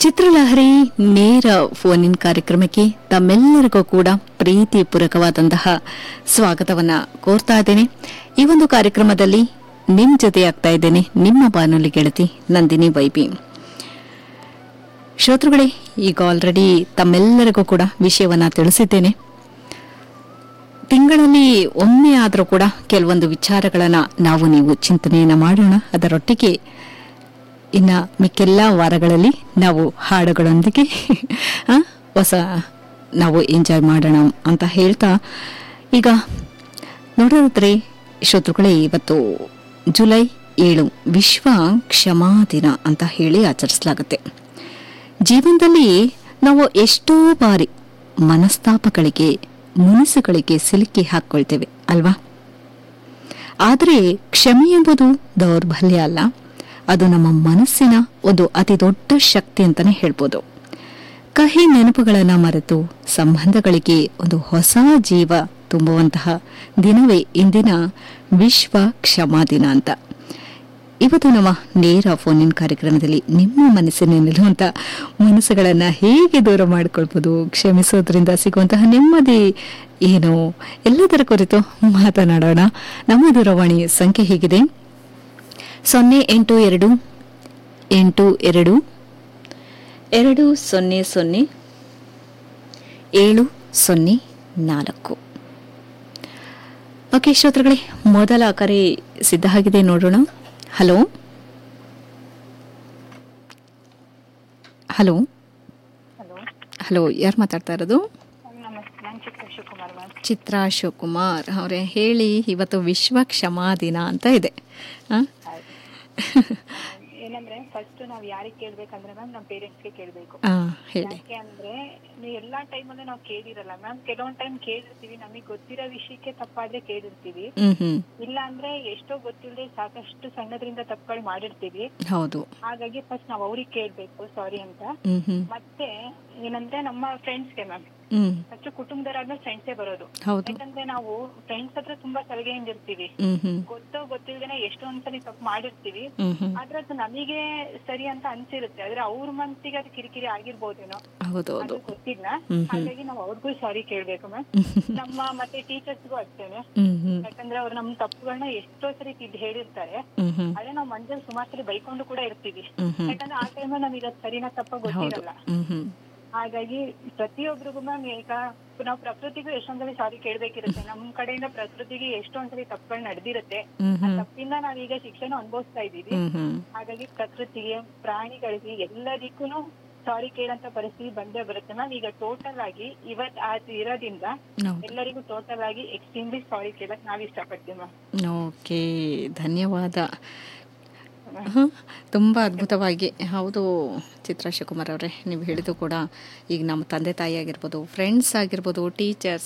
ಚಿತ್ರಲಹರಿ ನೇರ phone in ಕಾರ್ಯಕ್ರಮಕ್ಕೆ ತಮ್ಮೆಲ್ಲರಿಗೂ ಕೂಡ ಪ್ರೀತಿಪೂರ್ವಕವಾದಂತಹ ಸ್ವಾಗತವನ್ನ ಕೋರ್ತಾ ಇದ್ದೇನೆ ಈ ಒಂದು ಕಾರ್ಯಕ್ರಮದಲ್ಲಿ ನಿಮ್ ಜೊತೆ ಆಗ್ತಾ ಇದ್ದೇನೆ ನಿಮ್ಮ ಬಾನುಲಿ ಗೆಳತಿ ನಂದಿನಿ ವೈಬಿ ಶ್ರೋತೃಗಳೇ ಈಗ ಆಲ್ರೆಡಿ ತಮ್ಮೆಲ್ಲರಿಗೂ ಕೂಡ ವಿಷಯವನ್ನ ತಿಳಿಸಿದ್ದೇನೆ ತಿಂಗಳಲ್ಲಿ ಒಮ್ಮೆ ಆದರೂ ಕೂಡ ಕೆಲವೊಂದು ವಿಚಾರಗಳನ್ನ ನಾವು ನೀವು ಚಿಂತನೆಯನ್ನ ಮಾಡೋಣ ಅದರೊಟ್ಟಿಗೆ ಇನ್ನ ಮಿಕ್ಕೆಲ್ಲ ವಾರಗಳಲ್ಲಿ ನಾವು ಹಾಡುಗಳೊಂದಿಗೆ ಆ, ಹೊಸ ನಾವು ಎಂಜಾಯ್ ಮಾಡೋಣ ಅಂತ ಹೇಳ್ತಾ ಈಗ ನೋಡೋದಾದ್ರೆ ಶ್ರೋತೃಗಳೇ ಇವತ್ತು ಜುಲೈ ಏಳು ವಿಶ್ವ ಕ್ಷಮಾ ದಿನ ಅಂತ ಹೇಳಿ ಆಚರಿಸಲಾಗುತ್ತೆ ಜೀವನದಲ್ಲಿ ನಾವು ಎಷ್ಟೋ ಬಾರಿ ಮನಸ್ತಾಪಗಳಿಗೆ ಮುನಿಸುಗಳಿಗೆ ಸಿಲುಕಿ ಹಾಕ್ಕೊಳ್ತೇವೆ ಅಲ್ವಾ ಆದರೆ ಕ್ಷಮೆ ಎಂಬುದು ದೌರ್ಬಲ್ಯ ಅಲ್ಲ ಅದು ನಮ್ಮ ಮನಸ್ಸಿನ ಒಂದು ಅತಿ ದೊಡ್ಡ ಶಕ್ತಿ ಅಂತಾನೆ ಹೇಳ್ಬೋದು ಕಹಿ ನೆನಪುಗಳನ್ನು ಮರೆತು ಸಂಬಂಧಗಳಿಗೆ ಒಂದು ಹೊಸ ಜೀವ ತುಂಬುವಂತಹ ದಿನವೇ ಇಂದಿನ ವಿಶ್ವ ಕ್ಷಮಾ ದಿನ ಅಂತ ಇವತ್ತು ನಮ್ಮ ನೇರ ಫೋನ್ ಇನ್ ಕಾರ್ಯಕ್ರಮದಲ್ಲಿ ನಿಮ್ಮ ಮನಸ್ಸಿನಲ್ಲಿರುವಂಥ ಮನಸ್ಸುಗಳನ್ನು ಹೇಗೆ ದೂರ ಮಾಡಿಕೊಳ್ಬೋದು ಕ್ಷಮಿಸೋದ್ರಿಂದ ಸಿಗುವಂತಹ ನೆಮ್ಮದಿ ಏನು ಎಲ್ಲದರ ಕುರಿತು ಮಾತನಾಡೋಣ ನಮ್ಮ ದೂರವಾಣಿ ಸಂಖ್ಯೆ ಹೀಗಿದೆ ಸೊನ್ನೆ ಎಂಟು ಎರಡು ಎಂಟು ಎರಡು ಎರಡು ಸೊನ್ನೆ ಸೊನ್ನೆ ಏಳು ಸೊನ್ನೆ ನಾಲ್ಕು ಓಕೆ ಶ್ರೋತೃಗಳೇ ಮೊದಲ ಕರೆ ಸಿದ್ಧ ಆಗಿದೆ ನೋಡೋಣ ಹಲೋ ಹಲೋ ಹಲೋ ಹಲೋ ಯಾರು ಮಾತಾಡ್ತಾ ಇರೋದು ನಮಸ್ತೆ ನಾನು ಚಿತ್ರ ಶಿವಕುಮಾರ್ ಮ್ಯಾಮ್ ಚಿತ್ರಾ ಶಿವಕುಮಾರ್ ಅವರೇ ಹೇಳಿ ಇವತ್ತು ವಿಶ್ವ ಕ್ಷಮಾ ದಿನ ಅಂತ ಇದೆ ಆ? ಏನಂದ್ರೆ ಫಸ್ಟ್ ನಾವ್ ಯಾರಿಗೆ ಕೇಳ್ಬೇಕಂದ್ರೆ ಮ್ಯಾಮ್ ನಮ್ಮ ಪೇರೆಂಟ್ಸ್ಗೆ ಕೇಳ್ಬೇಕು ಆ, ಹೇಳಿ ಯಾಕೆ ಅಂದ್ರೆ ನೀವು ಎಲ್ಲಾ ಟೈಮಲ್ಲೂ ನಾವು ಕೇಳಿರಲ್ಲ ಮ್ಯಾಮ್ ಕೆಲವೊಂದ್ ಟೈಮ್ ಕೇಳಿರ್ತೀವಿ ನಮಗೆ ಗೊತ್ತಿರೋ ವಿಷಯಕ್ಕೆ ತಪ್ಪಾದ್ರೆ ಕೇಳಿರ್ತೀವಿ ಹ್ಮ್ ಹ್ಮ್ ಇಲ್ಲ ಅಂದ್ರೆ ಎಷ್ಟೋ ಗೊತ್ತಿಲ್ಲದೆ ಸಾಕಷ್ಟು ಸಣ್ಣದ್ರಿಂದ ತಪ್ಪುಗಳು ಮಾಡಿರ್ತೀವಿ ಹೌದು ಹಾಗಾಗಿ ಫಸ್ಟ್ ನಾವ್ ಅವ್ರಿಗೆ ಕೇಳ್ಬೇಕು ಸಾರಿ ಅಂತ ಹ್ಮ್ ಹ್ಮ್ ಮತ್ತೆ ಏನಂದ್ರೆ ನಮ್ಮ ಫ್ರೆಂಡ್ಸ್ಗೆ ಮ್ಯಾಮ್ ಹ್ಮ್ ಫಸ್ಟ್ ಕುಟುಂಬದವರಾದ್ಮೇಲೆ ಫ್ರೆಂಡ್ಸೇ ಬರೋದು ಹೌದು ಯಾಕಂದ್ರೆ ನಾವು ಫ್ರೆಂಡ್ಸ್ ಹತ್ರ ತುಂಬಾ ಸಲಹೆಯಿಂದ ಇರ್ತೀವಿ ಹ್ಮ್ ಹ್ಮ್ ಗೊತ್ತೋ ಗೊತ್ತಿಲ್ದೇನೆ ಎಷ್ಟೊಂದ್ಸಲಿ ತಪ್ಪು ಮಾಡಿರ್ತೀವಿ ಹ್ಮ್ ಹ್ಮ್ ಆದ್ರೆ ಅದು ನಮಗೆ ಸರಿ ಅಂತ ಅನ್ಸಿರುತ್ತೆ ಆದ್ರೆ ಅವ್ರ ಮನ್ಸಿಗೆ ಅದು ಕಿರಿಕಿರಿ ಆಗಿರ್ಬೋದೇನೋ ಹೌದು ಹೌದು ಅದು ಗೊತ್ತಿಲ್ಲ ಹ್ಮ್ ಹ್ಮ್. ಹಾಗಾಗಿ ನಾವು ಅವ್ರಿಗೂ ಸಾರಿ ಕೇಳ್ಬೇಕು ಮ್ಯಾಮ್ ನಮ್ಮ ಮತ್ತೆ ಟೀಚರ್ಸ್ಗೂ ಅಷ್ಟೇನೆ ಹ್ಮ್ ಹ್ಮ್ ಯಾಕಂದ್ರೆ ಅವ್ರು ನಮ್ ತಪ್ಪುಗಳನ್ನ ಎಷ್ಟೋ ಸರಿ ತಿದ್ದಿ ಹೇಳಿರ್ತಾರೆ ಹ್ಮ್ ಹ್ಮ್ ಆದ್ರೆ ನಾವು ಮನಸ್ಸಲ್ಲಿ ಸುಮಾರು ಸರಿ ಬೈಕೊಂಡು ಕೂಡ ಇರ್ತೀವಿ ಹ್ಮ್ ಹ್ಮ್ ಯಾಕಂದ್ರೆ ಆ ಟೈಮಲ್ಲಿ ನಮಗೆ ಅದು ಸರಿನಾ ತಪ್ಪ ಹೌದು ಗೊತ್ತಿರಲ್ಲ ಹ್ಮ್ ಹ್ಮ್ ಹಾಗಾಗಿ ಪ್ರತಿಯೊಬ್ಬರಿಗೂ ಮ್ಯಾಮ್ ಈಗ ನಾವು ಪ್ರಕೃತಿಗೂ ಎಷ್ಟೊಂದ್ಸಲಿ ಸಾರಿ ಕೇಳ್ಬೇಕಿರುತ್ತೆ ನಮ್ ಕಡೆಯಿಂದ ಪ್ರಕೃತಿಗೆ ಎಷ್ಟೊಂದ್ಸಲಿ ತಪ್ಪುಗಳು ನಡೆದಿರುತ್ತೆ ಹ್ಮ್ ಆ ಹ್ಮ್ ತಪ್ಪಿಂದ ನಾವೀಗ ಶಿಕ್ಷಣ ಅನುಭವಿಸ್ತಾ ಇದ್ದೀವಿ ಹ್ಮ್ ಹ್ಮ್ ಹಾಗಾಗಿ ಪ್ರಕೃತಿಗೆ ಪ್ರಾಣಿಗಳಿಗೆ ಎಲ್ಲದಕ್ಕೂ ಸಾರಿ ಕೇಳಂತ ಪರಿಸ್ಥಿತಿ ಬಂದೇ ಬರುತ್ತೆ ಮ್ಯಾಮ್ ಈಗ ಟೋಟಲ್ ಆಗಿ ಇವತ್ ಆ ಇರೋದ್ರಿಂದ ಹೌದು ಎಲ್ಲರಿಗೂ ಟೋಟಲ್ ಆಗಿ ಎಕ್ಸ್ಟ್ರೀಮ್ಲಿ ಸಾರಿ ಕೇಳಕ್ ನಾವ್ ಇಷ್ಟಪಡ್ತೀವಿ ಮ್ಯಾಮ್ ಓಕೆ ಧನ್ಯವಾದ ಹ, ತುಂಬ ಅದ್ಭುತವಾಗಿ ಹೌದು ಚಿತ್ರ ಶಿವಕುಮಾರ್ ಅವರೇ ನೀವು ಹೇಳಿದ್ದು ಕೂಡ ಈಗ ನಮ್ಮ ತಂದೆ ತಾಯಿ ಆಗಿರ್ಬೋದು ಫ್ರೆಂಡ್ಸ್ ಆಗಿರ್ಬೋದು ಟೀಚರ್ಸ್